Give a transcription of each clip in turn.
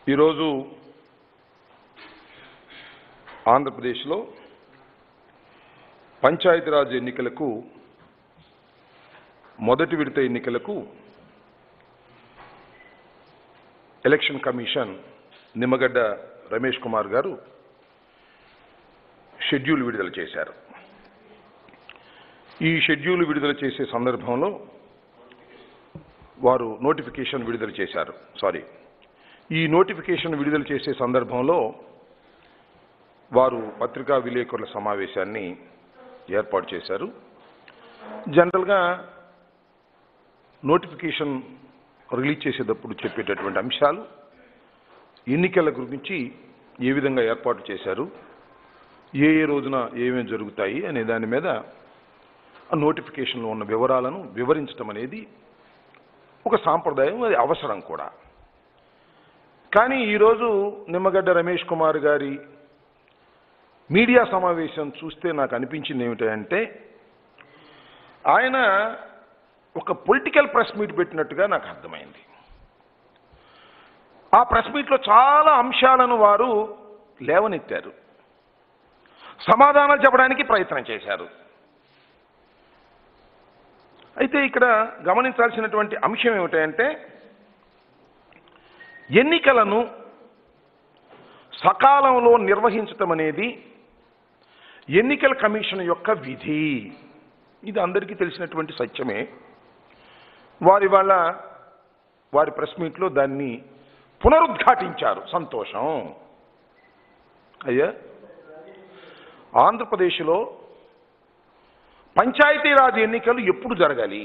ఈరోజు ఆంధ్రప్రదేశ్లో పంచాయతీరాజ్ ఎన్నికలకు మొదటి విడత ఎన్నికలకు election commission Nimmagadda Ramesh Kumar garu schedule విడుదల చేశారు ఈ షెడ్యూల్ విడుదల చేసే సందర్భంలో వారు నోటిఫికేషన్ విడుదల చేశారు సారీ ఈ నోటిఫికేషన్ విడుదల చేసే సందర్భంలో వారు పత్రికా విలేకరుల సమావేశాన్ని ఏర్పాటు చేశారు జనరల్గా నోటిఫికేషన్ రిలీజ్ చేసేటప్పుడు చెప్పేటటువంటి అంశాలు ఎన్నికల గురించి ఏ విధంగా ఏర్పాటు చేశారు ఏ ఏ రోజున ఏమేమి జరుగుతాయి అనే దాని మీద ఆ నోటిఫికేషన్లో ఉన్న వివరాలను వివరించడం అనేది ఒక సాంప్రదాయం అది అవసరం కూడా కానీ ఈరోజు నిమ్మగడ్డ రమేష్ కుమార్ గారి మీడియా సమావేశం చూస్తే నాకు అనిపించింది ఏమిటంటే ఆయన ఒక పొలిటికల్ ప్రెస్ మీట్ పెట్టినట్టుగా నాకు అర్థమైంది ఆ ప్రెస్ మీట్లో చాలా అంశాలను వారు లేవనెత్తారు సమాధానాలు చెప్పడానికి ప్రయత్నం చేశారు అయితే ఇక్కడ గమనించాల్సినటువంటి అంశం ఏమిటంటే ఎన్నికలను సకాలంలో నిర్వహించటం అనేది ఎన్నికల కమిషన్ యొక్క విధి ఇది అందరికీ తెలిసినటువంటి సత్యమే వారి వాళ్ళ వారి ప్రెస్ మీట్లో దాన్ని పునరుద్ఘాటించారు సంతోషం అయ్యా ఆంధ్రప్రదేశ్లో పంచాయతీరాజ్ ఎన్నికలు ఎప్పుడు జరగాలి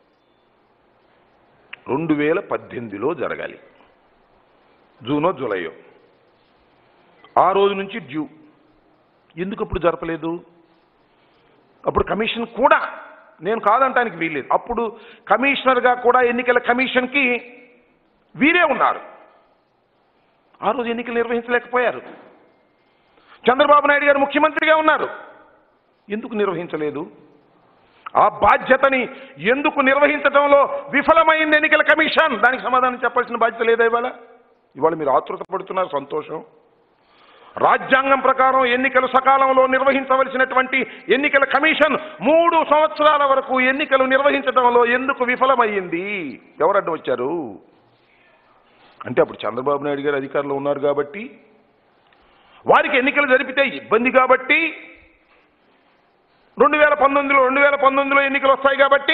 రెండు వేల పద్దెనిమిదిలో జరగాలి జూనో జూలైయో ఆ రోజు నుంచి డ్యూ ఎందుకు అప్పుడు జరపలేదు అప్పుడు కమిషన్ కూడా నేను కాదంటానికి వీల్లేదు అప్పుడు కమిషనర్గా కూడా ఎన్నికల కమిషన్కి వీరే ఉన్నారు ఆ రోజు ఎన్నికలు నిర్వహించలేకపోయారు చంద్రబాబు నాయుడు గారు ముఖ్యమంత్రిగా ఉన్నారు ఎందుకు నిర్వహించలేదు ఆ బాధ్యతని ఎందుకు నిర్వహించడంలో విఫలమైంది ఎన్నికల కమిషన్ దానికి సమాధానం చెప్పాల్సిన బాధ్యత లేదా ఇవాళ ఇవాళ మీరు ఆతృత పడుతున్నారు సంతోషం రాజ్యాంగం ప్రకారం ఎన్నికలు సకాలంలో నిర్వహించవలసినటువంటి ఎన్నికల కమిషన్ మూడు సంవత్సరాల వరకు ఎన్నికలు నిర్వహించడంలో ఎందుకు విఫలమయ్యింది ఎవరడ్డు వచ్చారు అంటే అప్పుడు చంద్రబాబు నాయుడు గారు అధికారంలో ఉన్నారు కాబట్టి వారికి ఎన్నికలు జరిపితే ఇబ్బంది కాబట్టి రెండు వేల పంతొమ్మిదిలో రెండు వేల పంతొమ్మిదిలో ఎన్నికలు వస్తాయి కాబట్టి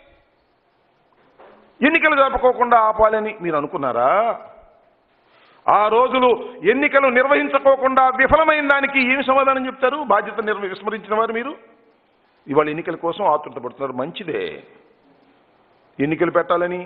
ఎన్నికలు జరపకోకుండా ఆపాలని మీరు అనుకున్నారా ఆ రోజులు ఎన్నికలు నిర్వహించుకోకుండా విఫలమైన దానికి ఏమి సమాధానం చెప్తారు బాధ్యత నిర్వ విస్మరించిన వారు మీరు ఇవాళ ఎన్నికల కోసం ఆతృత పడుతున్నారు మంచిదే ఎన్నికలు పెట్టాలని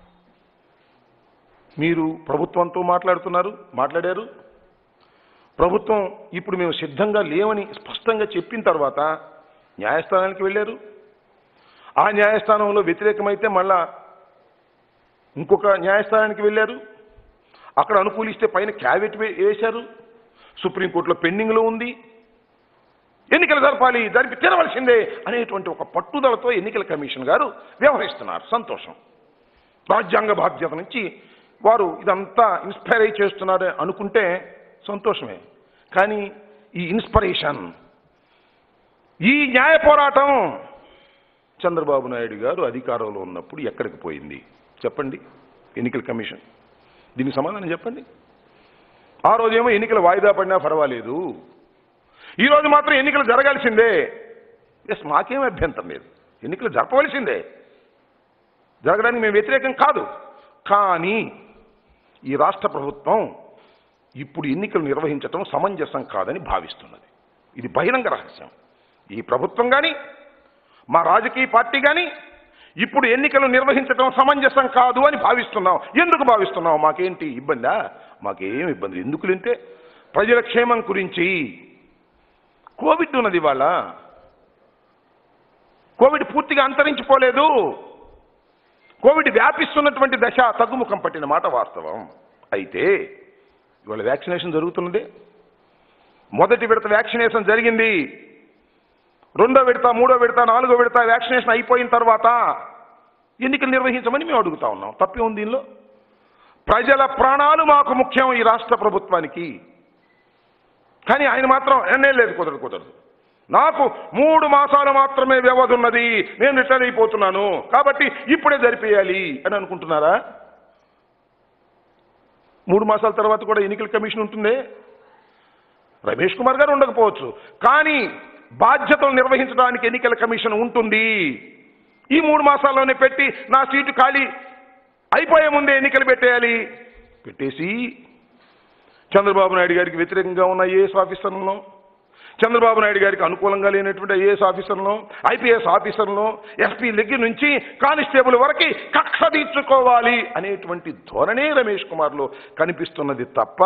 మీరు ప్రభుత్వంతో మాట్లాడుతున్నారు మాట్లాడారు ప్రభుత్వం ఇప్పుడు మేము సిద్ధంగా లేవని స్పష్టంగా చెప్పిన తర్వాత న్యాయస్థానానికి వెళ్ళారు ఆ న్యాయస్థానంలో వ్యతిరేకమైతే మళ్ళా ఇంకొక న్యాయస్థానానికి వెళ్ళారు అక్కడ అనుకూలిస్తే పైన క్యావెట్ వే- వేశారు సుప్రీంకోర్టులో పెండింగ్లో ఉంది ఎన్నికలు జరపాలి జరిపి తీరవలసిందే అనేటువంటి ఒక పట్టుదలతో ఎన్నికల కమిషన్ గారు వ్యవహరిస్తున్నారు సంతోషం రాజ్యాంగ బాధ్యత నుంచి వారు ఇదంతా ఇన్స్పైర్ అయి చేస్తున్నారు అనుకుంటే సంతోషమే కానీ ఈ ఇన్స్పిరేషన్ ఈ న్యాయ పోరాటం చంద్రబాబు నాయుడు గారు అధికారంలో ఉన్నప్పుడు ఎక్కడికి పోయింది చెప్పండి ఎన్నికల కమిషన్ దీనికి సమాధానం చెప్పండి ఆ రోజేమో ఎన్నికలు వాయిదా పడినా పర్వాలేదు ఈ రోజు మాత్రం ఎన్నికలు జరగాల్సిందే ఎస్ మాకేం అభ్యంతరం లేదు ఎన్నికలు జరపవలసిందే జరగడానికి మేము వ్యతిరేకం కాదు కానీ ఈ రాష్ట్ర ప్రభుత్వం ఇప్పుడు ఎన్నికలు నిర్వహించటం సమంజసం కాదని భావిస్తున్నది ఇది బహిరంగ రహస్యం ఈ ప్రభుత్వం కానీ మా రాజకీయ పార్టీ కానీ ఇప్పుడు ఎన్నికలు నిర్వహించడం సమంజసం కాదు అని భావిస్తున్నాం ఎందుకు భావిస్తున్నాం మాకేంటి ఇబ్బందా మాకేం ఇబ్బంది ఎందుకు అంటే ప్రజల క్షేమం గురించి కోవిడ్ ఉన్నది ఇవాళ కోవిడ్ పూర్తిగా అంతరించిపోలేదు కోవిడ్ వ్యాపిస్తున్నటువంటి దశ తగ్గుముఖం పట్టిన మాట వాస్తవం అయితే ఇవాళ వ్యాక్సినేషన్ జరుగుతున్నది మొదటి విడత వ్యాక్సినేషన్ జరిగింది రెండో విడత మూడో విడత నాలుగో విడత వ్యాక్సినేషన్ అయిపోయిన తర్వాత ఎన్నికలు నిర్వహించమని మేము అడుగుతా ఉన్నాం తప్పే ఉంది దీనిలో ప్రజల ప్రాణాలు మాకు ముఖ్యం ఈ రాష్ట్ర ప్రభుత్వానికి కానీ ఆయన మాత్రం ఎన్నే లేదు కుదరదు కుదరదు నాకు మూడు మాసాలు మాత్రమే వ్యవధి ఉన్నది నేను రిటర్న్ అయిపోతున్నాను కాబట్టి ఇప్పుడే జరిపేయాలి అని అనుకుంటున్నారా మూడు మాసాల తర్వాత కూడా ఎన్నికల కమిషన్ ఉంటుందే రమేష్ కుమార్ గారు ఉండకపోవచ్చు కానీ బాధ్యతలు నిర్వహించడానికి ఎన్నికల కమిషన్ ఉంటుంది ఈ మూడు మాసాల్లోనే పెట్టి నా సీటు ఖాళీ అయిపోయే ముందే ఎన్నికలు పెట్టేయాలి పెట్టేసి చంద్రబాబు నాయుడు గారికి వ్యతిరేకంగా ఉన్న ఐఏఎస్ ఆఫీసర్లను చంద్రబాబు నాయుడు గారికి అనుకూలంగా లేనటువంటి ఐఏఎస్ ఆఫీసర్లను ఐపీఎస్ ఆఫీసర్లను ఎస్పీ దగ్గర నుంచి కానిస్టేబుల్ వరకు కక్ష తీర్చుకోవాలి అనేటువంటి ధోరణే రమేష్ కుమార్లో కనిపిస్తున్నది తప్ప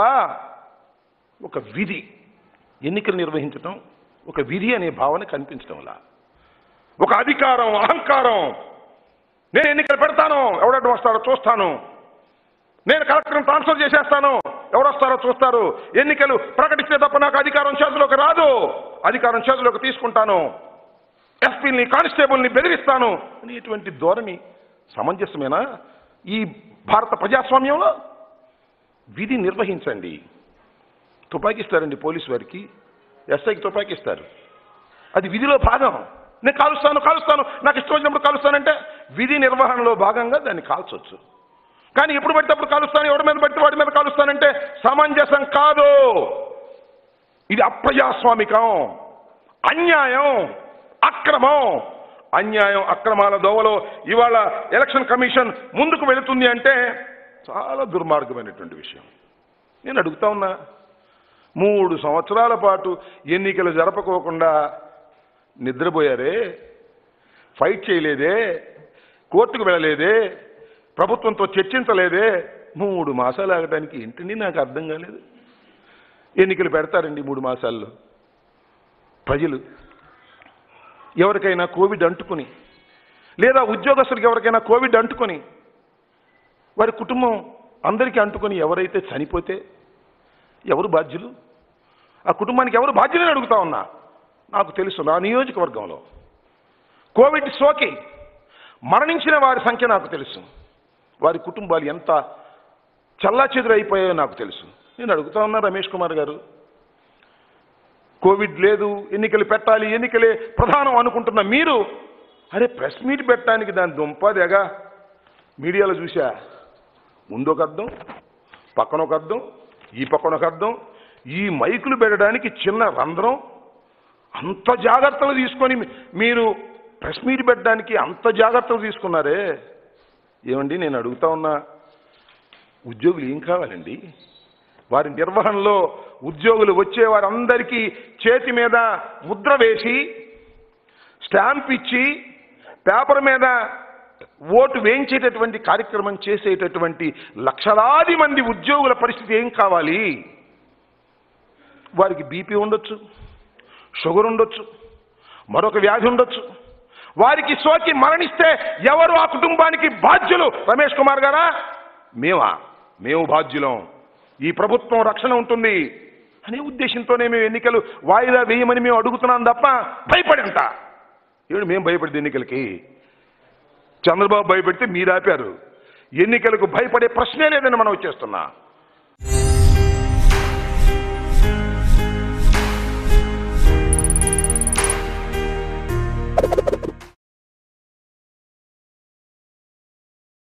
ఒక విధి ఎన్నికలు నిర్వహించడం ఒక విధి అనే భావన కనిపించడంలా ఒక అధికారం అహంకారం నేను ఎన్నికలు పెడతాను ఎవడెక్కడ వస్తాడో చూస్తాను నేను కలెక్టర్ని ట్రాన్స్ఫర్ చేసేస్తాను ఎవరొస్తారో చూస్తారు ఎన్నికలు ప్రకటిస్తే తప్ప నాకు అధికారం చేతిలోకి రాదు అధికారం చేతిలోకి తీసుకుంటాను ఎస్పీని కానిస్టేబుల్ని బెదిరిస్తాను అనేటువంటి ధోరణి సమంజసమేనా ఈ భారత ప్రజాస్వామ్యంలో విధి నిర్వహించండి తుపాకీ ఇస్తారండి పోలీసు వారికి ఎస్ఐకి తుపాకీ ఇస్తారు అది విధిలో భాగం నేను కాలుస్తాను కాలుస్తాను నాకు ఇష్టం వచ్చినప్పుడు కాలుస్తానంటే విధి నిర్వహణలో భాగంగా దాన్ని కాల్చొచ్చు కానీ ఎప్పుడు పడితే అప్పుడు కాలుస్తాను ఎవరి మీద పడితే వాడి మీద కాలుస్తానంటే సమంజసం కాదు ఇది అప్రజాస్వామికం అన్యాయం అక్రమం అన్యాయం అక్రమాల దోవలో ఇవాళ ఎలక్షన్ కమిషన్ ముందుకు వెళుతుంది అంటే చాలా దుర్మార్గమైనటువంటి విషయం నేను అడుగుతా ఉన్నా మూడు సంవత్సరాల పాటు ఎన్నికలు జరపకోకుండా నిద్రపోయారే ఫైట్ చేయలేదే కోర్టుకు వెళ్ళలేదే ప్రభుత్వంతో చర్చించలేదే మూడు మాసాలు ఆగడానికి ఏంటండి నాకు అర్థం కాలేదు ఎన్నికలు పెడతారండి మూడు మాసాల్లో ప్రజలు ఎవరికైనా కోవిడ్ అంటుకుని లేదా ఉద్యోగస్తులకు ఎవరికైనా కోవిడ్ అంటుకొని వారి కుటుంబం అందరికీ అంటుకొని ఎవరైతే చనిపోతే ఎవరు బాధ్యులు ఆ కుటుంబానికి ఎవరు బాధ్యులని అడుగుతా ఉన్నా నాకు తెలుసు నా నియోజకవర్గంలో కోవిడ్ సోకి మరణించిన వారి సంఖ్య నాకు తెలుసు వారి కుటుంబాలు ఎంత చల్లాచెదురు అయిపోయాయో నాకు తెలుసు నేను అడుగుతా ఉన్నా రమేష్ కుమార్ గారు కోవిడ్ లేదు ఎన్నికలు పెట్టాలి ఎన్నికలే ప్రధానం అనుకుంటున్న మీరు అరే ప్రెస్ మీట్ పెట్టడానికి దాని దుంపదేగా మీడియాలో చూసా ముందు ఒక అర్థం పక్కన ఒక అర్థం ఈ పక్కన ఒక అర్థం ఈ మైకులు పెట్టడానికి చిన్న రంధ్రం అంత జాగ్రత్తలు తీసుకొని మీ- మీరు ప్రెస్ మీట్ పెట్టడానికి అంత జాగ్రత్తలు తీసుకున్నారే ఏమండి నేను అడుగుతా ఉన్నా ఉద్యోగులు ఏం కావాలండి వారి నిర్వహణలో ఉద్యోగులు వచ్చే వారందరికీ చేతి మీద ముద్ర వేసి స్టాంప్ ఇచ్చి పేపర్ మీద ఓటు వేయించేటటువంటి కార్యక్రమం చేసేటటువంటి లక్షలాది మంది ఉద్యోగుల పరిస్థితి ఏం కావాలి వారికి బీపీ ఉండొచ్చు షుగర్ ఉండొచ్చు మరొక వ్యాధి ఉండొచ్చు వారికి సోకి మరణిస్తే ఎవరు ఆ కుటుంబానికి బాధ్యులు రమేష్ కుమార్ గారా మేమా మేము బాధ్యులం ఈ ప్రభుత్వం రక్షణ ఉంటుంది అనే ఉద్దేశంతోనే మేము ఎన్నికలు వాయిదా వేయమని మేము అడుగుతున్నాం తప్ప భయపడంట ఏడు మేము భయపడింది ఎన్నికలకి చంద్రబాబు భయపెడితే మీరు ఆపారు ఎన్నికలకు భయపడే ప్రశ్నే లేదని మనం వచ్చేస్తున్నా